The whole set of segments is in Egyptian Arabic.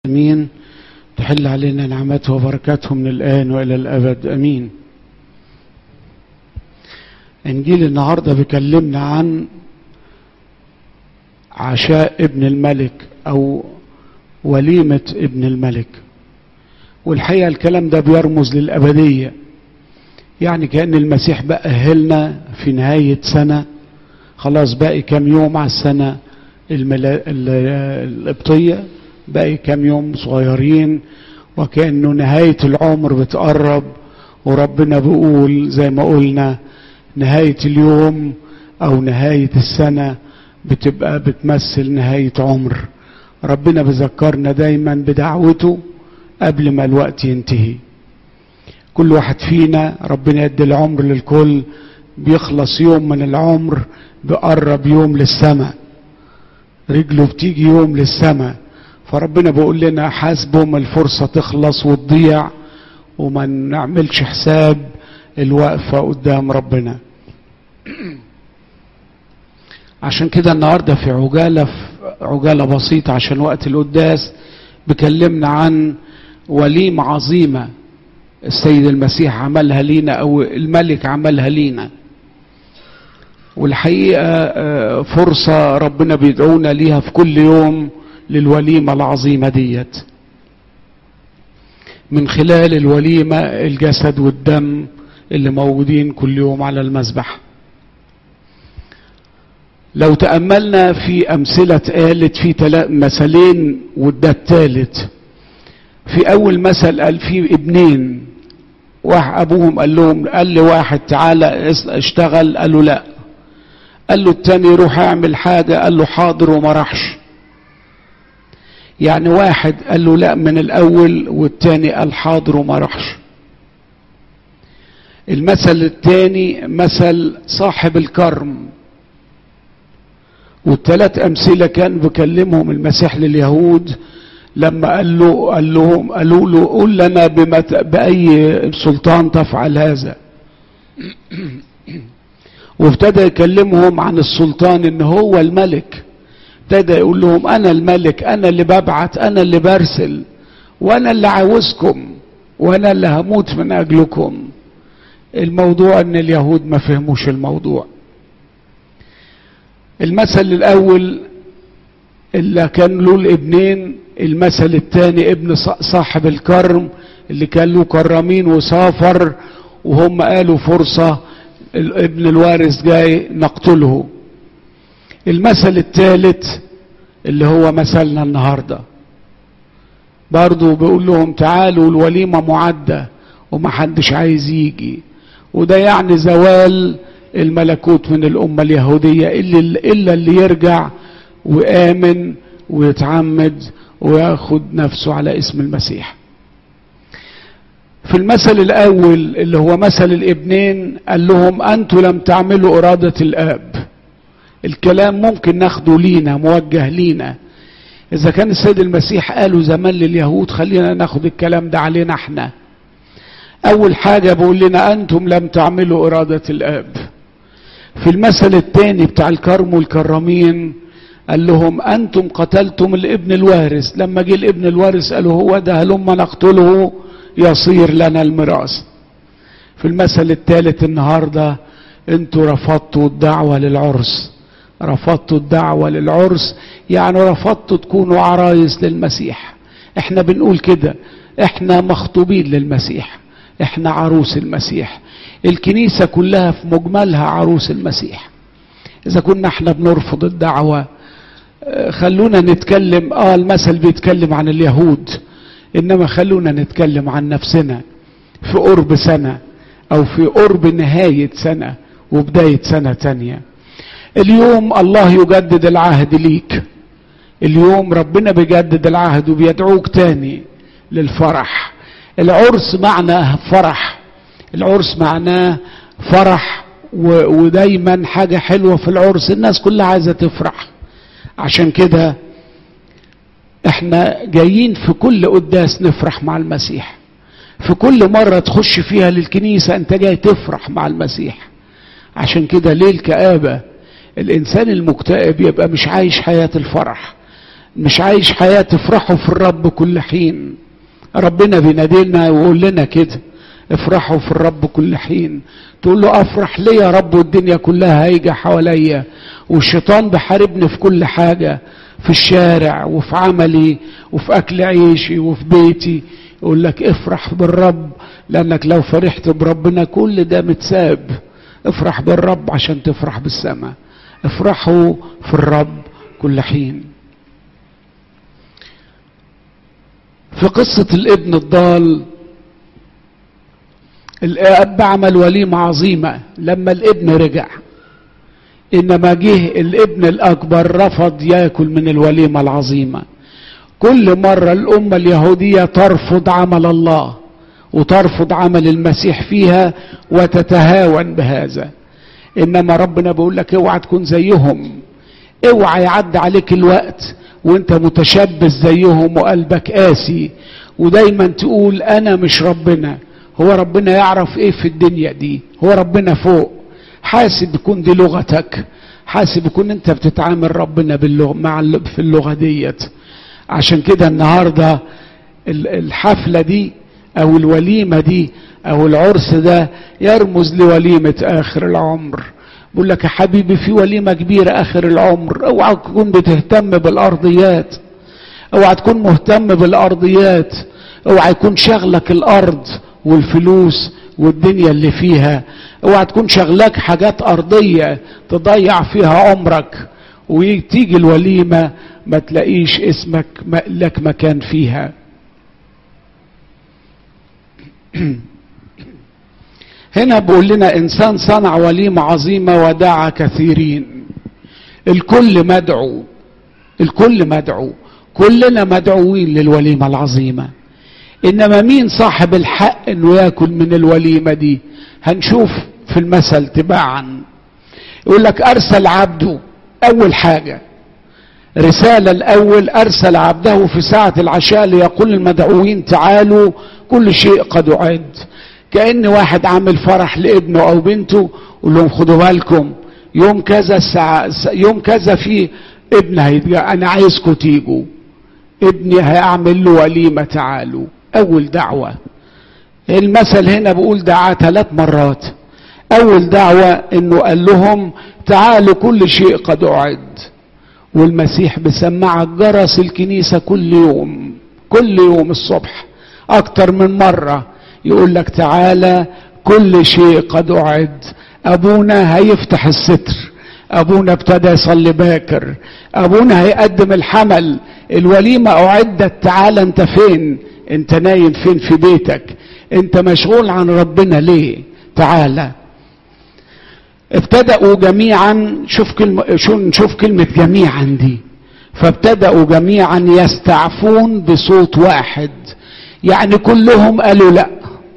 امين تحل علينا نعمته وبركاته من الان والى الابد امين انجيل النهارده بيكلمنا عن عشاء ابن الملك او وليمه ابن الملك والحقيقه الكلام ده بيرمز للابديه يعني كان المسيح بقى أهلنا في نهايه سنه خلاص باقي كام يوم على السنه الملا... القبطيه باقي كام يوم صغيرين وكأنه نهاية العمر بتقرب وربنا بيقول زي ما قلنا نهاية اليوم أو نهاية السنة بتبقى بتمثل نهاية عمر ربنا بذكرنا دايما بدعوته قبل ما الوقت ينتهي كل واحد فينا ربنا يدي العمر للكل بيخلص يوم من العمر بيقرب يوم للسماء رجله بتيجي يوم للسماء فربنا بيقول لنا حاسبوا ما الفرصة تخلص وتضيع وما نعملش حساب الوقفة قدام ربنا عشان كده النهاردة في عجالة في عجالة بسيطة عشان وقت القداس بكلمنا عن وليمة عظيمة السيد المسيح عملها لينا أو الملك عملها لينا والحقيقة فرصة ربنا بيدعونا ليها في كل يوم للوليمة العظيمة ديت من خلال الوليمة الجسد والدم اللي موجودين كل يوم على المذبح لو تأملنا في أمثلة قالت في مثلين وده الثالث في أول مثل قال في ابنين واحد أبوهم قال لهم قال لي واحد تعالى اشتغل قال له لا قال له التاني روح اعمل حاجة قال له حاضر وما راحش يعني واحد قال له لا من الاول والتاني قال حاضر وما راحش المثل الثاني مثل صاحب الكرم والثلاث امثله كان بكلمهم المسيح لليهود لما قال له قال لهم قالوا له قل لنا بمت... باي سلطان تفعل هذا وابتدى يكلمهم عن السلطان ان هو الملك ابتدى يقول لهم انا الملك انا اللي ببعت انا اللي برسل وانا اللي عاوزكم وانا اللي هموت من اجلكم الموضوع ان اليهود ما فهموش الموضوع المثل الاول اللي كان له الابنين المثل الثاني ابن صاحب الكرم اللي كان له كرامين وسافر وهم قالوا فرصة ابن الوارث جاي نقتله المثل الثالث اللي هو مثلنا النهاردة برضو بيقول لهم تعالوا الوليمة معدة ومحدش عايز يجي وده يعني زوال الملكوت من الأمة اليهودية إلا اللي يرجع وآمن ويتعمد وياخد نفسه على اسم المسيح في المثل الأول اللي هو مثل الابنين قال لهم أنتوا لم تعملوا إرادة الآب الكلام ممكن ناخده لينا موجه لينا إذا كان السيد المسيح قاله زمان لليهود خلينا ناخد الكلام ده علينا احنا أول حاجة بقول لنا أنتم لم تعملوا إرادة الآب في المثل الثاني بتاع الكرم والكرامين قال لهم أنتم قتلتم الابن الوارث لما جه الابن الوارث قالوا هو ده هلما نقتله يصير لنا الميراث في المثل الثالث النهارده انتوا رفضتوا الدعوه للعرس رفضتوا الدعوه للعرس يعني رفضتوا تكونوا عرايس للمسيح احنا بنقول كده احنا مخطوبين للمسيح احنا عروس المسيح الكنيسه كلها في مجملها عروس المسيح اذا كنا احنا بنرفض الدعوه خلونا نتكلم اه المثل بيتكلم عن اليهود انما خلونا نتكلم عن نفسنا في قرب سنة او في قرب نهاية سنة وبداية سنة تانية اليوم الله يجدد العهد ليك اليوم ربنا بيجدد العهد وبيدعوك تاني للفرح العرس معناه فرح العرس معناه فرح ودايما حاجة حلوة في العرس الناس كلها عايزة تفرح عشان كده احنا جايين في كل قداس نفرح مع المسيح في كل مرة تخش فيها للكنيسة انت جاي تفرح مع المسيح عشان كده ليه الكآبة الانسان المكتئب يبقى مش عايش حياة الفرح مش عايش حياة تفرحوا في الرب كل حين ربنا بينادينا ويقول لنا كده افرحوا في الرب كل حين تقول له افرح ليه يا رب والدنيا كلها هايجة حواليا والشيطان بحاربني في كل حاجة في الشارع وفي عملي وفي اكل عيشي وفي بيتي يقول لك افرح بالرب لانك لو فرحت بربنا كل ده متساب افرح بالرب عشان تفرح بالسماء افرحوا في الرب كل حين في قصة الابن الضال الاب عمل وليمة عظيمة لما الابن رجع انما جه الابن الاكبر رفض ياكل من الوليمة العظيمة كل مرة الامة اليهودية ترفض عمل الله وترفض عمل المسيح فيها وتتهاون بهذا انما ربنا بيقول لك اوعى تكون زيهم اوعى يعدي عليك الوقت وانت متشبث زيهم وقلبك قاسي ودايما تقول انا مش ربنا هو ربنا يعرف ايه في الدنيا دي هو ربنا فوق حاسب يكون دي لغتك حاسب يكون انت بتتعامل ربنا باللغة مع في اللغه ديت عشان كده النهارده الحفله دي او الوليمه دي او العرس ده يرمز لوليمه اخر العمر بقول لك يا حبيبي في وليمه كبيره اخر العمر اوعى تكون بتهتم بالارضيات اوعى تكون مهتم بالارضيات اوعى يكون شغلك الارض والفلوس والدنيا اللي فيها اوعى تكون شغلك حاجات ارضيه تضيع فيها عمرك وتيجي الوليمه ما تلاقيش اسمك لك مكان فيها هنا بيقول لنا انسان صنع وليمه عظيمه ودعا كثيرين الكل مدعو الكل مدعو كلنا مدعوين للوليمه العظيمه انما مين صاحب الحق انه ياكل من الوليمه دي هنشوف في المثل تباعا يقول لك ارسل عبده اول حاجه رساله الاول ارسل عبده في ساعه العشاء ليقول المدعوين تعالوا كل شيء قد اعد كان واحد عامل فرح لابنه او بنته يقول لهم خدوا بالكم يوم كذا الساعه يوم كذا في ابن هيتجا انا عايزكم تيجوا ابني هيعمل له وليمه تعالوا اول دعوه المثل هنا بقول دعاه ثلاث مرات اول دعوه انه قال لهم تعالوا كل شيء قد اعد والمسيح بسمعك جرس الكنيسه كل يوم كل يوم الصبح اكتر من مره يقول لك تعالى كل شيء قد اعد ابونا هيفتح الستر ابونا ابتدى يصلي باكر ابونا هيقدم الحمل الوليمه اعدت تعالى انت فين انت نايم فين في بيتك انت مشغول عن ربنا ليه تعالى ابتدأوا جميعا شوف كلمة شو نشوف كلمة جميعا دي فابتدأوا جميعا يستعفون بصوت واحد يعني كلهم قالوا لا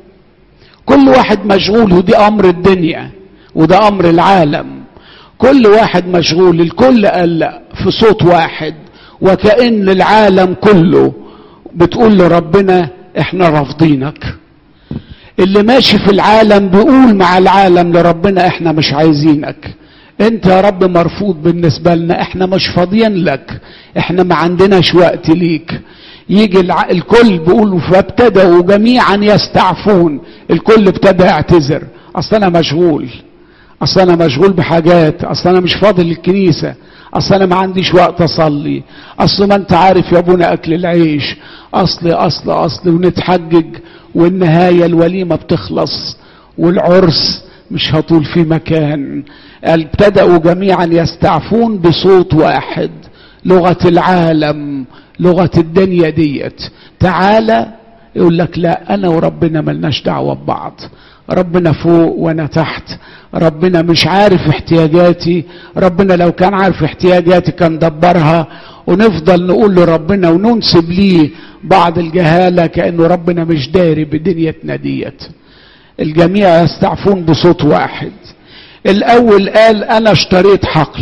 كل واحد مشغول ودي امر الدنيا وده امر العالم كل واحد مشغول الكل قال لا في صوت واحد وكأن العالم كله بتقول لربنا احنا رافضينك اللي ماشي في العالم بيقول مع العالم لربنا احنا مش عايزينك انت يا رب مرفوض بالنسبة لنا احنا مش فاضيين لك احنا ما عندناش وقت ليك يجي الكل بيقولوا فابتدأوا جميعا يستعفون الكل ابتدى يعتذر اصل انا مشغول اصل انا مشغول بحاجات اصل انا مش فاضي للكنيسة اصل انا ما عنديش وقت اصلي اصل ما انت عارف يا ابونا اكل العيش اصل اصل اصل ونتحجج والنهاية الوليمة بتخلص والعرس مش هطول في مكان ابتدأوا جميعا يستعفون بصوت واحد لغة العالم لغة الدنيا ديت تعالى يقول لك لا انا وربنا ملناش دعوة ببعض ربنا فوق وانا تحت ربنا مش عارف احتياجاتي ربنا لو كان عارف احتياجاتي كان دبرها ونفضل نقول لربنا وننسب ليه بعض الجهالة كأنه ربنا مش داري بدنيتنا ديت الجميع يستعفون بصوت واحد الاول قال انا اشتريت حقل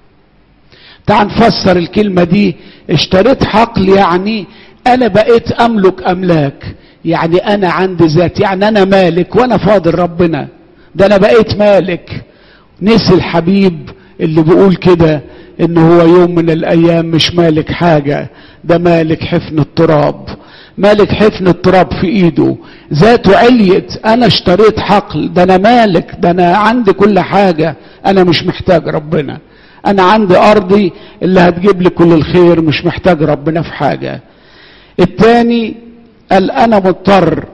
تعال نفسر الكلمة دي اشتريت حقل يعني انا بقيت املك املاك يعني انا عندي ذات يعني انا مالك وانا فاضل ربنا ده انا بقيت مالك نسي الحبيب اللي بيقول كده ان هو يوم من الايام مش مالك حاجة ده مالك حفن التراب مالك حفن التراب في ايده ذاته عليت انا اشتريت حقل ده انا مالك ده انا عندي كل حاجة انا مش محتاج ربنا انا عندي ارضي اللي هتجيب لي كل الخير مش محتاج ربنا في حاجة التاني قال انا مضطر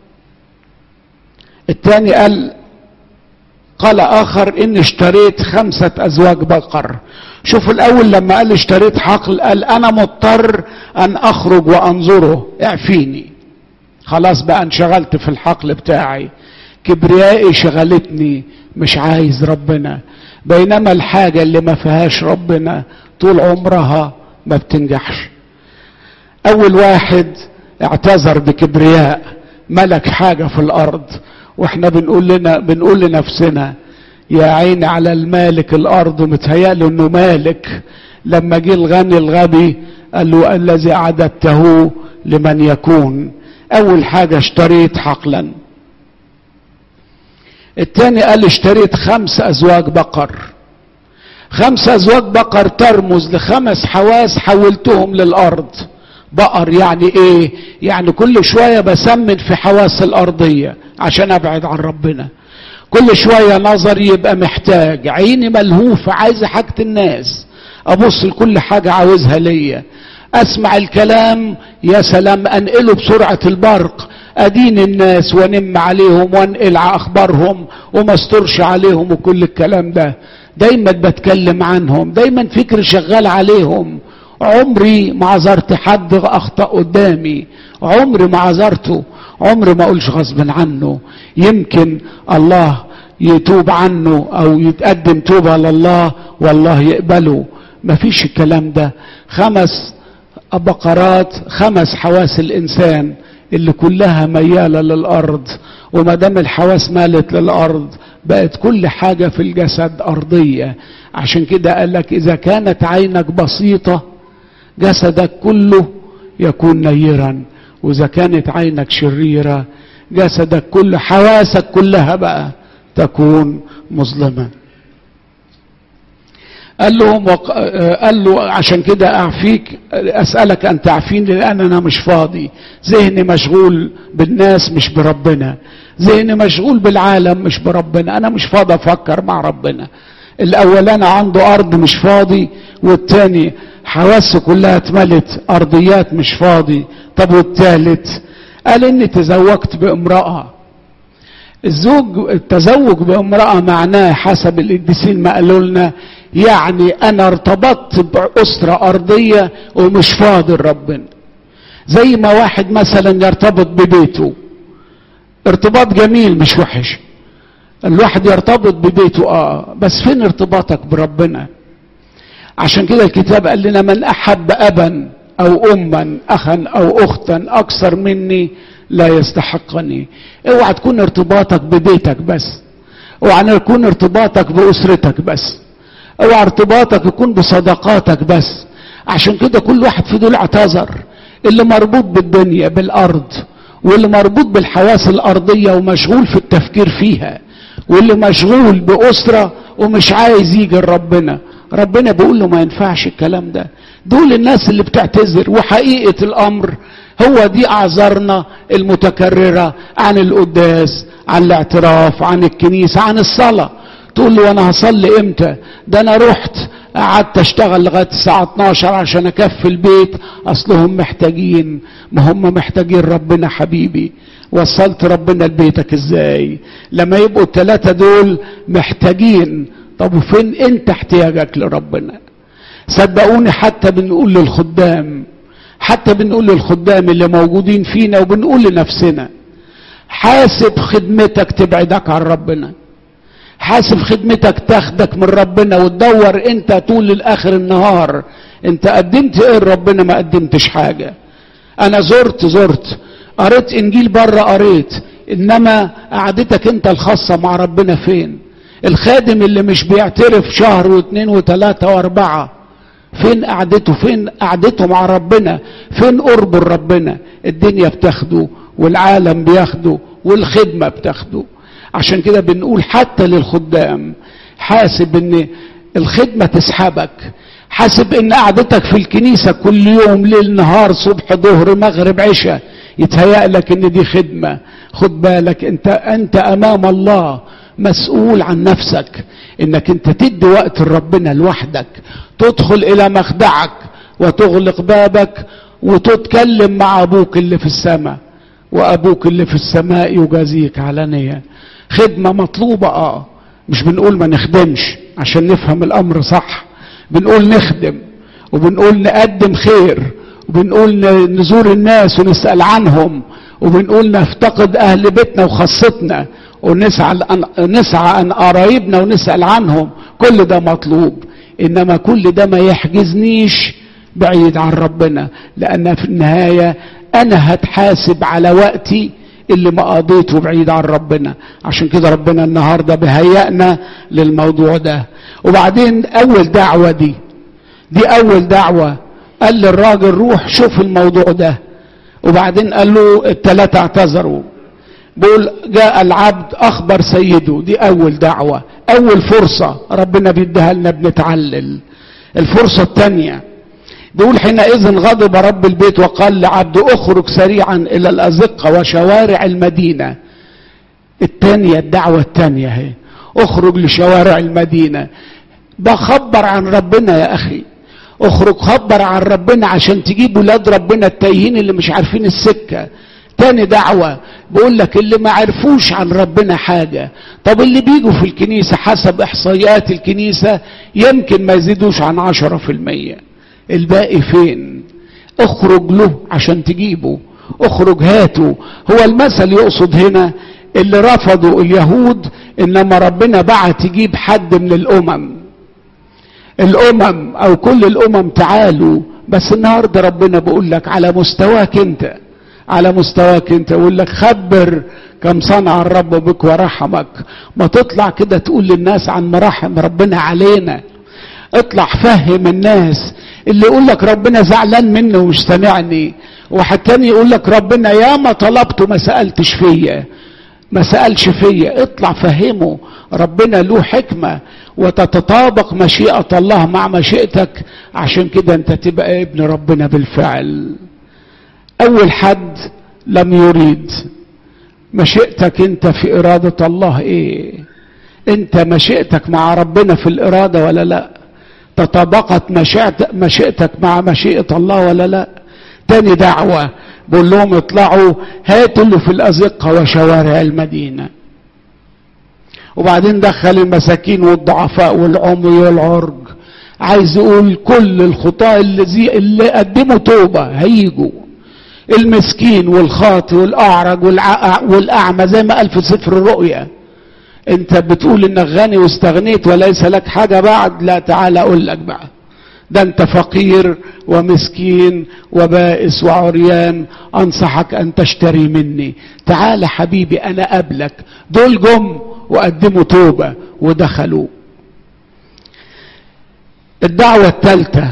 التاني قال قال اخر اني اشتريت خمسة ازواج بقر شوفوا الاول لما قال اشتريت حقل قال انا مضطر ان اخرج وانظره اعفيني خلاص بقى انشغلت في الحقل بتاعي كبريائي شغلتني مش عايز ربنا بينما الحاجة اللي ما فيهاش ربنا طول عمرها ما بتنجحش اول واحد اعتذر بكبرياء ملك حاجة في الارض واحنا بنقول لنا بنقول لنفسنا يا عيني على المالك الارض متهيأله انه مالك لما جه الغني الغبي قال له الذي اعددته لمن يكون اول حاجة اشتريت حقلا التاني قال اشتريت خمس ازواج بقر خمس ازواج بقر ترمز لخمس حواس حولتهم للارض بقر يعني ايه يعني كل شوية بسمن في حواس الارضية عشان ابعد عن ربنا كل شوية نظري يبقى محتاج عيني ملهوفة عايزة حاجة الناس ابص لكل حاجة عاوزها ليا اسمع الكلام يا سلام انقله بسرعة البرق ادين الناس ونم عليهم وانقل اخبارهم وما استرش عليهم وكل الكلام ده دايما بتكلم عنهم دايما فكري شغال عليهم عمري ما عذرت حد اخطا قدامي عمري ما عذرته عمري ما اقولش غصب عنه يمكن الله يتوب عنه او يتقدم توبه لله والله يقبله مفيش الكلام ده خمس بقرات خمس حواس الانسان اللي كلها مياله للارض وما دام الحواس مالت للارض بقت كل حاجه في الجسد ارضيه عشان كده قال لك اذا كانت عينك بسيطه جسدك كله يكون نيرا واذا كانت عينك شريره جسدك كله حواسك كلها بقى تكون مظلمه قال له وق... قال له عشان كده اعفيك اسالك ان تعفيني لان انا مش فاضي ذهني مشغول بالناس مش بربنا ذهني مشغول بالعالم مش بربنا انا مش فاضي افكر مع ربنا الاولاني عنده ارض مش فاضي والتاني حواسه كلها اتملت ارضيات مش فاضي طب والتالت قال اني تزوجت بامرأة الزوج التزوج بامرأة معناه حسب القديسين ما قالوا لنا يعني انا ارتبطت باسرة ارضية ومش فاضي لربنا زي ما واحد مثلا يرتبط ببيته ارتباط جميل مش وحش الواحد يرتبط ببيته اه بس فين ارتباطك بربنا عشان كده الكتاب قال لنا من احب ابا او اما اخا او اختا اكثر مني لا يستحقني اوعى تكون ارتباطك ببيتك بس اوعى يكون ارتباطك باسرتك بس اوعى ارتباطك يكون بصداقاتك بس عشان كده كل واحد في دول اعتذر اللي مربوط بالدنيا بالارض واللي مربوط بالحواس الارضيه ومشغول في التفكير فيها واللي مشغول باسره ومش عايز يجي لربنا ربنا بيقول له ما ينفعش الكلام ده دول الناس اللي بتعتذر وحقيقة الأمر هو دي أعذارنا المتكررة عن القداس عن الاعتراف عن الكنيسة عن الصلاة تقول له أنا هصلي إمتى ده أنا رحت قعدت أشتغل لغاية الساعة 12 عشان أكفي البيت أصلهم محتاجين ما هم محتاجين ربنا حبيبي وصلت ربنا لبيتك ازاي لما يبقوا الثلاثة دول محتاجين طب وفين انت احتياجك لربنا صدقوني حتى بنقول للخدام حتى بنقول للخدام اللي موجودين فينا وبنقول لنفسنا حاسب خدمتك تبعدك عن ربنا حاسب خدمتك تاخدك من ربنا وتدور انت طول الاخر النهار انت قدمت ايه لربنا ما قدمتش حاجه انا زرت زرت قريت انجيل بره قريت انما قعدتك انت الخاصه مع ربنا فين الخادم اللي مش بيعترف شهر واثنين وثلاثة واربعة فين قعدته فين قعدته مع ربنا فين قربه لربنا الدنيا بتاخده والعالم بياخده والخدمة بتاخده عشان كده بنقول حتى للخدام حاسب ان الخدمة تسحبك حاسب ان قعدتك في الكنيسة كل يوم ليل نهار صبح ظهر مغرب عشاء يتهيأ لك ان دي خدمة خد بالك انت انت امام الله مسؤول عن نفسك انك انت تدي وقت لربنا لوحدك تدخل الى مخدعك وتغلق بابك وتتكلم مع ابوك اللي في السماء وابوك اللي في السماء يجازيك علانية خدمة مطلوبة اه مش بنقول ما نخدمش عشان نفهم الامر صح بنقول نخدم وبنقول نقدم خير وبنقول نزور الناس ونسأل عنهم وبنقول نفتقد اهل بيتنا وخاصتنا ونسعى عن نسعى عن قرايبنا ونسأل عنهم كل ده مطلوب انما كل ده ما يحجزنيش بعيد عن ربنا لان في النهاية انا هتحاسب على وقتي اللي ما قضيته بعيد عن ربنا عشان كده ربنا النهارده بيهيئنا للموضوع ده وبعدين اول دعوه دي دي اول دعوه قال للراجل روح شوف الموضوع ده وبعدين قال له الثلاثه اعتذروا بيقول جاء العبد اخبر سيده دي اول دعوه اول فرصه ربنا بيديها لنا بنتعلل الفرصه الثانيه بيقول حينئذ غضب رب البيت وقال لعبده اخرج سريعا الى الازقه وشوارع المدينه الثانيه الدعوه الثانيه اهي اخرج لشوارع المدينه بخبر عن ربنا يا اخي اخرج خبر عن ربنا عشان تجيب ولاد ربنا التايهين اللي مش عارفين السكه تاني دعوة بقول لك اللي ما عرفوش عن ربنا حاجة طب اللي بيجوا في الكنيسة حسب احصائيات الكنيسة يمكن ما يزيدوش عن عشرة في المية الباقي فين اخرج له عشان تجيبه اخرج هاته هو المثل يقصد هنا اللي رفضوا اليهود انما ربنا بعت يجيب حد من الامم الامم او كل الامم تعالوا بس النهارده ربنا بيقول لك على مستواك انت على مستواك انت يقول لك خبر كم صنع الرب بك ورحمك ما تطلع كده تقول للناس عن مراحم ربنا علينا اطلع فهم الناس اللي يقول لك ربنا زعلان مني ومش سامعني واحد تاني يقول لك ربنا يا ما طلبته ما سألتش فيا ما سألش فيا اطلع فهمه ربنا له حكمة وتتطابق مشيئة الله مع مشيئتك عشان كده انت تبقى ابن ربنا بالفعل اول حد لم يريد مشيئتك انت في ارادة الله ايه انت مشيئتك مع ربنا في الارادة ولا لا تطابقت مشيئتك مع مشيئة الله ولا لا تاني دعوة بقول لهم اطلعوا هاتوا اللي في الأزقة وشوارع المدينة وبعدين دخل المساكين والضعفاء والعمي والعرج عايز يقول كل الخطاة اللي, زي اللي قدموا توبة هيجوا المسكين والخاطي والأعرج والأعمى زي ما قال في سفر الرؤيا انت بتقول انك غني واستغنيت وليس لك حاجة بعد لا تعالى اقول لك بقى ده انت فقير ومسكين وبائس وعريان انصحك ان تشتري مني تعال حبيبي انا قبلك دول جم وقدموا توبة ودخلوا الدعوة الثالثة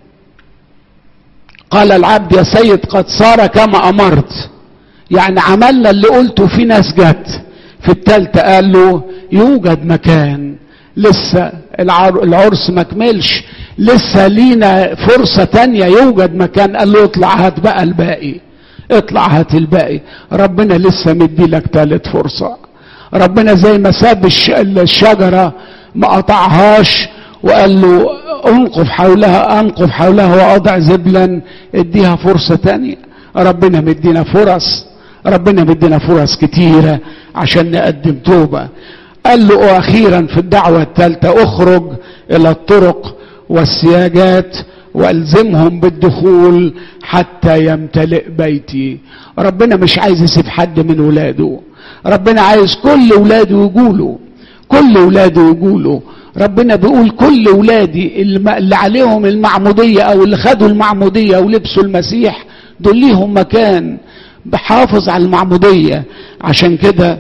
قال العبد يا سيد قد صار كما امرت يعني عملنا اللي قلته في ناس جت في التالتة قال له يوجد مكان لسه العرس ما كملش لسه لينا فرصة تانية يوجد مكان قال له اطلع هات بقى الباقي اطلع هات الباقي ربنا لسه مدي لك تالت فرصة ربنا زي ما ساب الشجرة ما قطعهاش وقال له انقف حولها انقف حولها واضع زبلا اديها فرصة تانية ربنا مدينا فرص ربنا مدينا فرص كتيرة عشان نقدم توبة قال له واخيرا في الدعوة الثالثة اخرج الى الطرق والسياجات والزمهم بالدخول حتى يمتلئ بيتي ربنا مش عايز يسيب حد من ولاده ربنا عايز كل ولاده يقولوا كل ولاده يقولوا ربنا بيقول كل ولادي اللي عليهم المعمودية او اللي خدوا المعمودية ولبسوا المسيح دول ليهم مكان بحافظ على المعمودية عشان كده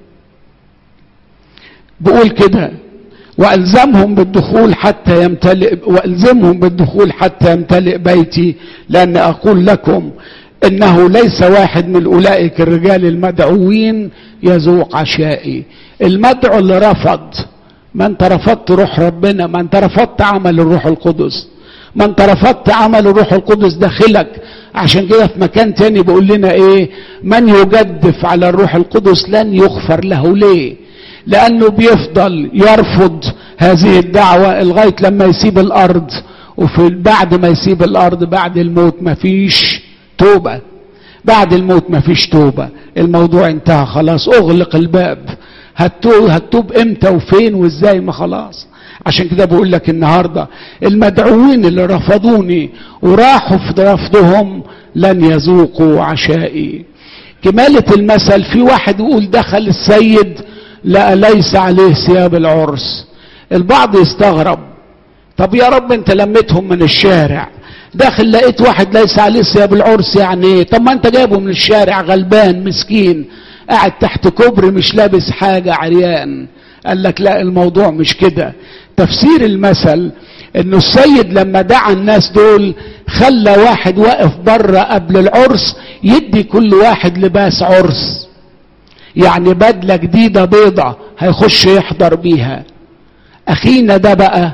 بقول كده والزمهم بالدخول حتى يمتلئ والزمهم بالدخول حتى يمتلئ بيتي لان اقول لكم انه ليس واحد من اولئك الرجال المدعوين يذوق عشائي المدعو اللي رفض ما انت رفضت روح ربنا ما انت رفضت عمل الروح القدس ما انت رفضت عمل الروح القدس داخلك عشان كده في مكان تاني بيقول لنا ايه من يجدف على الروح القدس لن يغفر له ليه لانه بيفضل يرفض هذه الدعوة لغاية لما يسيب الارض وفي بعد ما يسيب الارض بعد الموت مفيش توبة بعد الموت مفيش توبة الموضوع انتهى خلاص اغلق الباب هتوب, هتوب امتى وفين وازاي ما خلاص عشان كده بقول لك النهارده المدعوين اللي رفضوني وراحوا في رفضهم لن يذوقوا عشائي كمالة المثل في واحد يقول دخل السيد لا ليس عليه ثياب العرس البعض يستغرب طب يا رب انت لميتهم من الشارع داخل لقيت واحد ليس عليه ثياب العرس يعني ايه طب ما انت جايبه من الشارع غلبان مسكين قاعد تحت كوبري مش لابس حاجة عريان قال لك لا الموضوع مش كده تفسير المثل انه السيد لما دعا الناس دول خلى واحد واقف بره قبل العرس يدي كل واحد لباس عرس يعني بدلة جديدة بيضة هيخش يحضر بيها اخينا ده بقى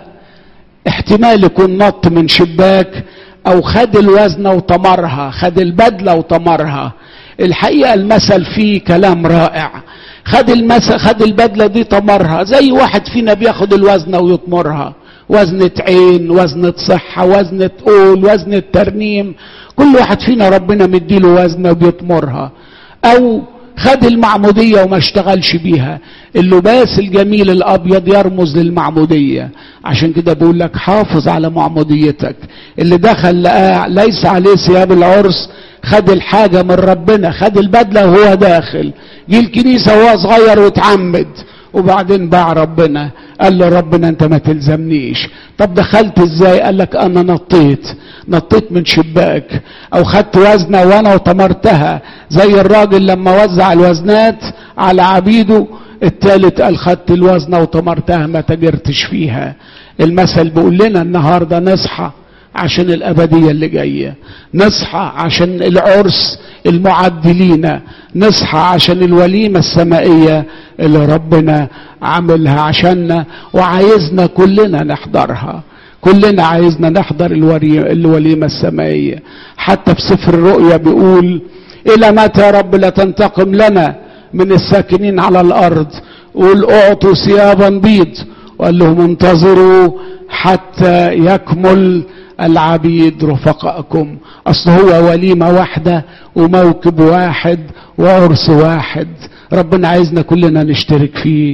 احتمال يكون نط من شباك او خد الوزنة وطمرها خد البدلة وطمرها الحقيقة المثل فيه كلام رائع خد المثل خد البدلة دي طمرها زي واحد فينا بياخد الوزنة ويطمرها وزنة عين وزنة صحة وزنة قول وزنة ترنيم كل واحد فينا ربنا مديله وزنة وبيطمرها او خد المعمودية وما اشتغلش بيها اللباس الجميل الابيض يرمز للمعمودية عشان كده بقول لك حافظ على معموديتك اللي دخل لقاه ليس عليه ثياب العرس خد الحاجة من ربنا خد البدلة وهو داخل جه الكنيسة وهو صغير واتعمد وبعدين باع ربنا قال له ربنا انت ما تلزمنيش طب دخلت ازاي قال لك انا نطيت نطيت من شباك او خدت وزنة وانا وطمرتها زي الراجل لما وزع الوزنات على عبيده التالت قال خدت الوزنة وطمرتها ما تجرتش فيها المثل بيقول لنا النهاردة نصحى عشان الأبدية اللي جاية نصحى عشان العرس المعد لينا نصحى عشان الوليمة السمائية اللي ربنا عاملها عشاننا وعايزنا كلنا نحضرها كلنا عايزنا نحضر الوليمة السمائية حتى في سفر الرؤيا بيقول إلى متى يا رب لا تنتقم لنا من الساكنين على الأرض قول أعطوا ثيابا بيض وقال لهم انتظروا حتى يكمل العبيد رفقائكم اصل هو وليمه واحده وموكب واحد وعرس واحد ربنا عايزنا كلنا نشترك فيه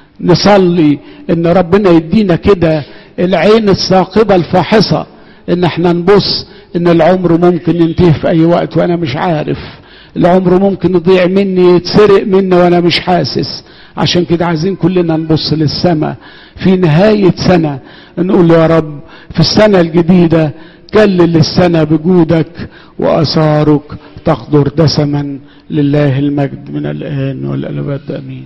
نصلي ان ربنا يدينا كده العين الثاقبه الفاحصه ان احنا نبص ان العمر ممكن ينتهي في اي وقت وانا مش عارف العمر ممكن يضيع مني يتسرق مني وانا مش حاسس عشان كده عايزين كلنا نبص للسماء في نهاية سنة نقول يا رب في السنة الجديدة كلل السنة بجودك وأثارك تقدر دسما لله المجد من الآن والأبد أمين